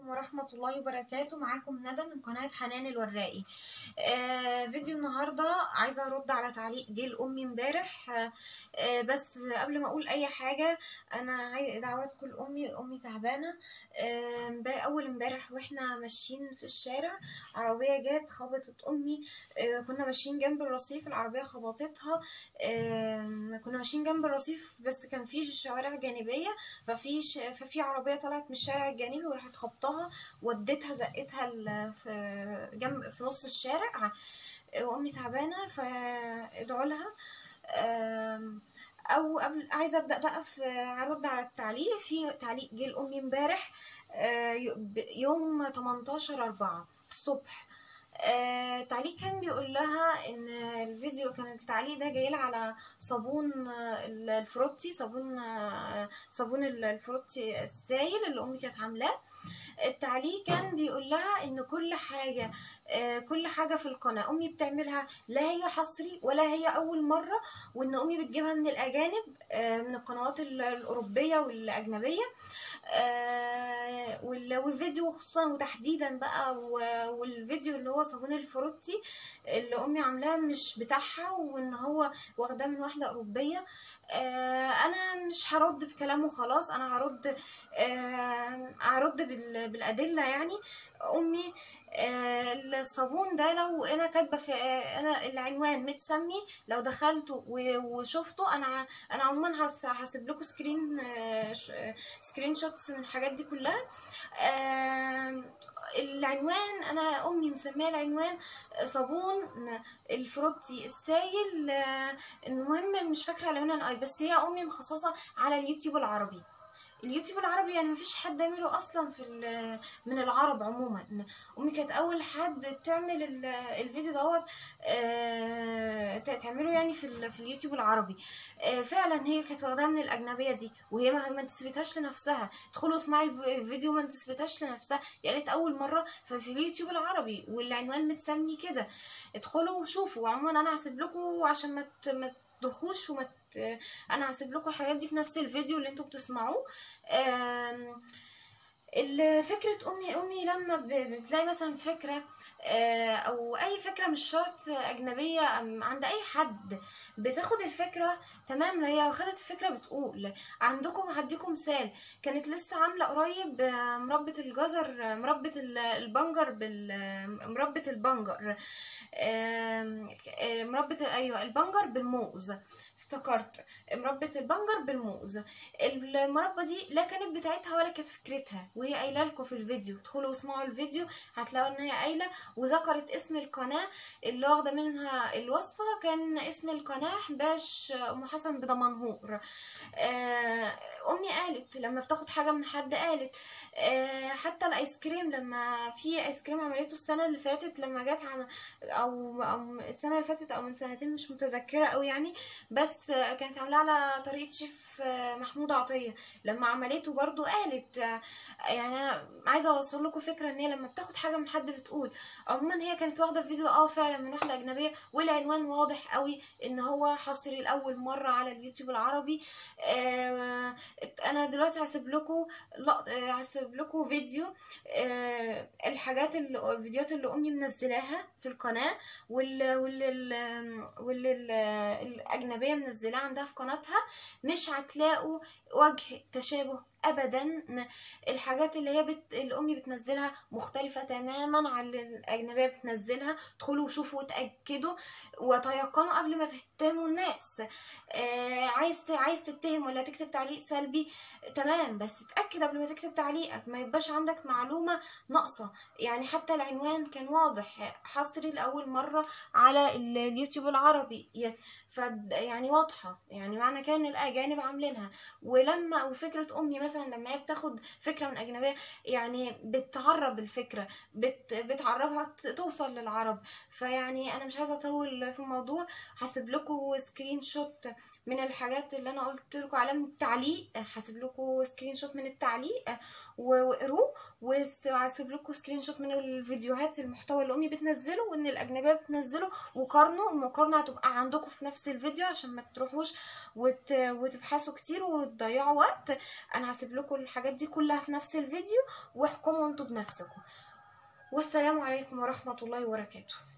ورحمة الله وبركاته معاكم ندى من قناة حنان الوراقي آه فيديو النهاردة عايزة أرد على تعليق جه لأمي امبارح آه آه بس قبل ما أقول أي حاجة أنا عايزة دعواتكم لأمي أمي تعبانة آه امبا- أول امبارح وإحنا ماشيين في الشارع عربية جت خبطت أمي آه كنا ماشيين جنب الرصيف العربية خبطتها آه كنا ماشيين جنب الرصيف بس كان في شوارع جانبية ففي ففي عربية طلعت من الشارع الجانبي وراحت خبطها وديتها زقتها ال- في جنب في نص الشارع وامي تعبانه فادعوا لها آم، او قبل عايزه ابدا بقى في ارد على التعليق في تعليق جه لامي امبارح آه، ي- ب- يوم 18 4 الصبح آه، تعليق كان بيقول لها ان الفيديو كان التعليق ده جاي على صابون آه، الفروتي صابون آه، صابون الفروتي السائل اللي امي كانت عاملاه التعليق كان بيقول لها ان كل حاجه آه، كل حاجه في القناه امي بتعملها لا هي حصري ولا هي اول مره وان امي بتجيبها من الاجانب آه، من القنوات ال- الاوروبيه والاجنبيه آه، وال- والفيديو خصوصا وتحديدا بقى و- والفيديو اللي هو صابون الفروتي اللي امي عاملاه مش بتاعها وان هو واخداه من واحده اوروبيه آه، انا مش هرد بكلامه خلاص انا هرد آه، هرد بال- بالادله يعني امي آه، الصابون ده لو انا كاتبه في آه، انا العنوان متسمي لو دخلته و- وشفته انا انا عموما هس- هسيب لكم سكرين آه، ش- آه، سكرين شوتس من الحاجات دي كلها آم، العنوان انا امي مسميه العنوان صابون الفروتي السايل آه، المهم مش فاكره العنوان اي بس هي امي مخصصه على اليوتيوب العربي اليوتيوب العربي يعني مفيش حد يعمله اصلا في ال- من العرب عموما امي كانت اول حد تعمل ال- الفيديو دوت آه، ت- تعمله يعني في ال- في اليوتيوب العربي آه، فعلا هي كانت واخداها من الاجنبيه دي وهي ما ما انتسبتهاش لنفسها ادخلوا اسمعي الف- الفيديو ما انتسبتهاش لنفسها هي قالت اول مره ففي اليوتيوب العربي والعنوان متسمي كده ادخلوا وشوفوا عموما انا هسيب لكم عشان ما ت- ما تدخوش وما ت- انا هسيب لكم الحاجات دي في نفس الفيديو اللي انتوا بتسمعوه آم، ال- فكرة أمي أمي لما ب- بتلاقي مثلا فكرة آه، أو أي فكرة مش شرط أجنبية أم عند أي حد بتاخد الفكرة تمام هي لو خدت الفكرة بتقول عندكم هديكم مثال كانت لسه عاملة قريب آه، مربة الجزر آه، مربة ال- البنجر بال آه، مربة البنجر آم، آه، مربة أيوة البنجر بالموز افتكرت مربة البنجر بالموز المربى دي لا كانت بتاعتها ولا كانت فكرتها وهي قايله لكم في الفيديو ادخلوا واسمعوا الفيديو هتلاقوا ان هي قايله وذكرت اسم القناه اللي واخده منها الوصفه كان اسم القناه حباش ام حسن بدمنهور آه، امي قالت لما بتاخد حاجه من حد قالت آه، حتى الايس كريم لما في ايس كريم عملته السنه اللي فاتت لما جت عم او او السنه اللي فاتت او من سنتين مش متذكره قوي يعني بس آه، كانت عاملاه على طريقه شيف آه، محمود عطيه لما عملته برضو قالت آه، يعني انا عايزه اوصل لكم فكره ان هي لما بتاخد حاجه من حد بتقول عموما هي كانت واخده فيديو اه فعلا من واحده اجنبيه والعنوان واضح قوي ان هو حصري لاول مره على اليوتيوب العربي آه انا دلوقتي هسيب لكم لا آه، هسيب لكم فيديو آه الحاجات اللي الفيديوهات اللي امي منزلاها في القناه وال وال ال- وال ال- الاجنبيه منزلاها عندها في قناتها مش هتلاقوا وجه تشابه ابدا الحاجات اللي هي بت... اللي امي بتنزلها مختلفه تماما عن اللي الاجنبيه بتنزلها ادخلوا وشوفوا وتاكدوا وتيقنوا قبل ما تتهموا الناس آه عايز ت- عايز تتهم ولا تكتب تعليق سلبي تمام بس تتاكد قبل ما تكتب تعليقك ما يبقاش عندك معلومه ناقصه يعني حتى العنوان كان واضح حصري لاول مره على ال- اليوتيوب العربي ي- ف يعني واضحه يعني معنى كان الاجانب عاملينها ولما وفكره امي مثلا لما هي بتاخد فكره من اجنبيه يعني بتعرب الفكره بت بتعربها ت- توصل للعرب فيعني انا مش عايزه اطول في الموضوع هسيب لكم سكرين شوت من الحاجات اللي انا قلت لكم عليها من التعليق هسيب لكم سكرين شوت من التعليق و- واقروه وهسيب لكم سكرين شوت من الفيديوهات المحتوى اللي امي بتنزله وان الاجنبيه بتنزله وقارنوا المقارنه هتبقى عندكم في نفس الفيديو عشان ما تروحوش وت... وتبحثوا كتير وتضيعوا وقت انا هسيب لكم الحاجات دي كلها في نفس الفيديو واحكموا انتوا بنفسكم والسلام عليكم ورحمة الله وبركاته